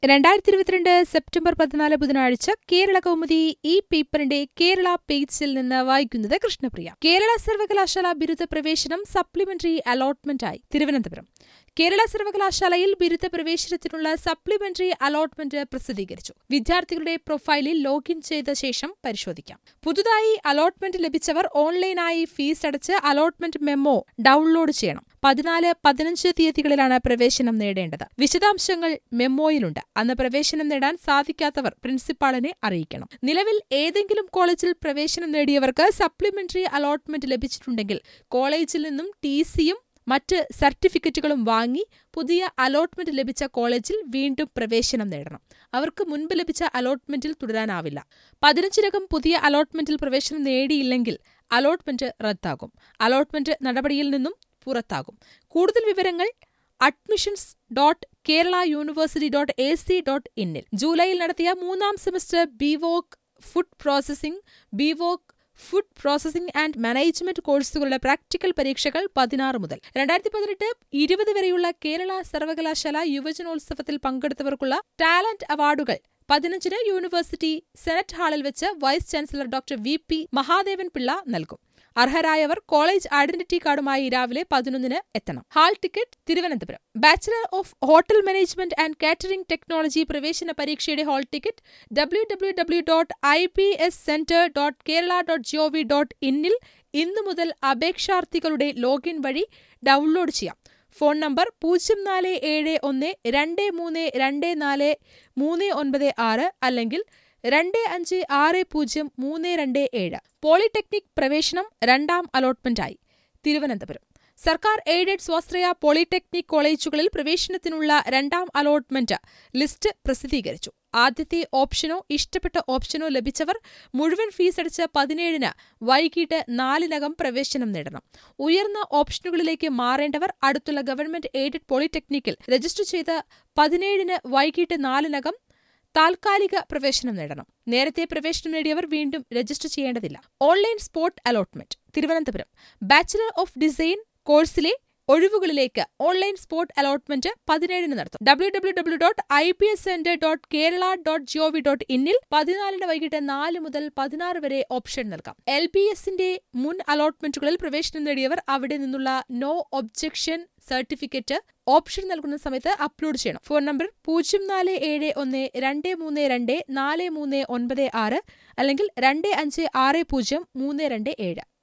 രണ്ടായിരത്തി ഇരുപത്തിരണ്ട് സെപ്റ്റംബർ പതിനാല് ബുധനാഴ്ച കേരള കൗമുദി ഈ പേപ്പറിന്റെ കേരള പേജിൽ നിന്ന് വായിക്കുന്നത് കൃഷ്ണപ്രിയ കേരള സർവകലാശാല ബിരുദ പ്രവേശനം സപ്ലിമെന്ററി അലോട്ട്മെന്റായി തിരുവനന്തപുരം കേരള സർവകലാശാലയിൽ ബിരുദ പ്രവേശനത്തിനുള്ള സപ്ലിമെന്ററി അലോട്ട്മെന്റ് പ്രസിദ്ധീകരിച്ചു വിദ്യാർത്ഥികളുടെ പ്രൊഫൈലിൽ ലോഗിൻ ചെയ്ത ശേഷം പരിശോധിക്കാം പുതുതായി അലോട്ട്മെന്റ് ലഭിച്ചവർ ഓൺലൈനായി ഫീസ് അടച്ച് അലോട്ട്മെന്റ് മെമ്മോ ഡൗൺലോഡ് ചെയ്യണം പതിനാല് പതിനഞ്ച് തീയതികളിലാണ് പ്രവേശനം നേടേണ്ടത് വിശദാംശങ്ങൾ മെമ്മോയിലുണ്ട് അന്ന് പ്രവേശനം നേടാൻ സാധിക്കാത്തവർ പ്രിൻസിപ്പാളിനെ അറിയിക്കണം നിലവിൽ ഏതെങ്കിലും കോളേജിൽ പ്രവേശനം നേടിയവർക്ക് സപ്ലിമെന്ററി അലോട്ട്മെന്റ് ലഭിച്ചിട്ടുണ്ടെങ്കിൽ കോളേജിൽ നിന്നും ടി സിയും മറ്റ് സർട്ടിഫിക്കറ്റുകളും വാങ്ങി പുതിയ അലോട്ട്മെന്റ് ലഭിച്ച കോളേജിൽ വീണ്ടും പ്രവേശനം നേടണം അവർക്ക് മുൻപ് ലഭിച്ച അലോട്ട്മെന്റിൽ തുടരാനാവില്ല പതിനഞ്ചിനകം പുതിയ അലോട്ട്മെന്റിൽ പ്രവേശനം നേടിയില്ലെങ്കിൽ അലോട്ട്മെന്റ് റദ്ദാകും അലോട്ട്മെന്റ് നടപടിയിൽ നിന്നും പുറത്താകും കൂടുതൽ വിവരങ്ങൾ admissions dot Kerala university dot A C dot ഇന്നിൽ ജൂലൈയിൽ നടത്തിയ മൂന്നാം semester BVoc food processing BVoc food processing and management കോഴ്സുകളുടെ പ്രാക്ടിക്കൽ പരീക്ഷകൾ പതിനാറ് മുതൽ രണ്ടായിരത്തി പതിനെട്ട് ഇരുപത് വരെയുള്ള കേരള സർവകലാശാല യുവജനോത്സവത്തിൽ പങ്കെടുത്തവർക്കുള്ള ടാലന്റ് അവാർഡുകൾ പതിനഞ്ചിന് യൂണിവേഴ്സിറ്റി സെനറ്റ് ഹാളിൽ വെച്ച് vice chancellor doctor V P Mahadevan Pillai നൽകും അർഹരായവർ കോളേജ് ഐഡന്റിറ്റി കാർഡുമായി രാവിലെ പതിനൊന്നിന് എത്തണം hall ticket Thiruvananthapuram bachelor of hotel management and catering technology പ്രവേശന പരീക്ഷയുടെ hall ticket W W W dot I P S centre dot Kerala dot GOV dot ഇന്നിൽ ഇന്നു മുതൽ അപേക്ഷാർത്ഥികളുടെ ലോഗിൻ വഴി ഡൗൺലോഡ് ചെയ്യാം ഫോൺ നമ്പർ പൂജ്യം നാല് ഏഴ് ഒന്ന് രണ്ട് മൂന്ന് രണ്ട് നാല് മൂന്ന് ഒൻപത് ആറ് അല്ലെങ്കിൽ രണ്ട് അഞ്ച് ആറ് പൂജ്യം മൂന്ന് രണ്ട് ഏഴ് പോളിടെക്നിക് പ്രവേശനം രണ്ടാം അലോട്ട്മെന്റായി തിരുവനന്തപുരം സർക്കാർ എയ്ഡഡ് സ്വാശ്രയ പോളിടെക്നിക് കോളേജുകളിൽ പ്രവേശനത്തിനുള്ള രണ്ടാം അലോട്ട്മെന്റ് ലിസ്റ്റ് പ്രസിദ്ധീകരിച്ചു ആദ്യത്തെ ഓപ്ഷനോ ഇഷ്ടപ്പെട്ട ഓപ്ഷനോ ലഭിച്ചവർ മുഴുവൻ ഫീസ് അടിച്ച് പതിനേഴിന് വൈകിട്ട് നാലിനകം പ്രവേശനം നേടണം ഉയർന്ന ഓപ്ഷനുകളിലേക്ക് മാറേണ്ടവർ അടുത്തുള്ള ഗവൺമെന്റ് എയ്ഡഡ് പോളിടെക്നിക്കിൽ രജിസ്റ്റർ ചെയ്ത് പതിനേഴിന് വൈകിട്ട് നാലിനകം താൽക്കാലിക പ്രവേശനം നേടണം നേരത്തെ പ്രവേശനം നേടിയവർ വീണ്ടും രജിസ്റ്റർ ചെയ്യേണ്ടതില്ല online spot allotment Thiruvananthapuram bachelor of design കോഴ്സിലെ ഒഴിവുകളിലേക്ക് ഓൺലൈൻ സ്പോട്ട് അലോട്ട്മെന്റ് പതിനേഴിന് നടത്തും W W W dot I P S centre dot Kerala dot GOV dot ഇന്നിൽ പതിനാലിന് വൈകിട്ട് നാല് മുതൽ പതിനാറ് വരെ ഓപ്ഷൻ നൽകാം എൽ പി എസിന്റെ മുൻ അലോട്ട്മെന്റുകളിൽ പ്രവേശനം നേടിയവർ അവിടെ നിന്നുള്ള നോ ഒബ്ജക്ഷൻ സർട്ടിഫിക്കറ്റ് ഓപ്ഷൻ നൽകുന്ന സമയത്ത് അപ്ലോഡ് ചെയ്യണം ഫോൺ നമ്പർ പൂജ്യം നാല് ഏഴ് ഒന്ന് രണ്ട് മൂന്ന് രണ്ട് നാല് മൂന്ന് ഒൻപത് ആറ് അല്ലെങ്കിൽ രണ്ട് അഞ്ച് ആറ് പൂജ്യം മൂന്ന് രണ്ട് ഏഴ്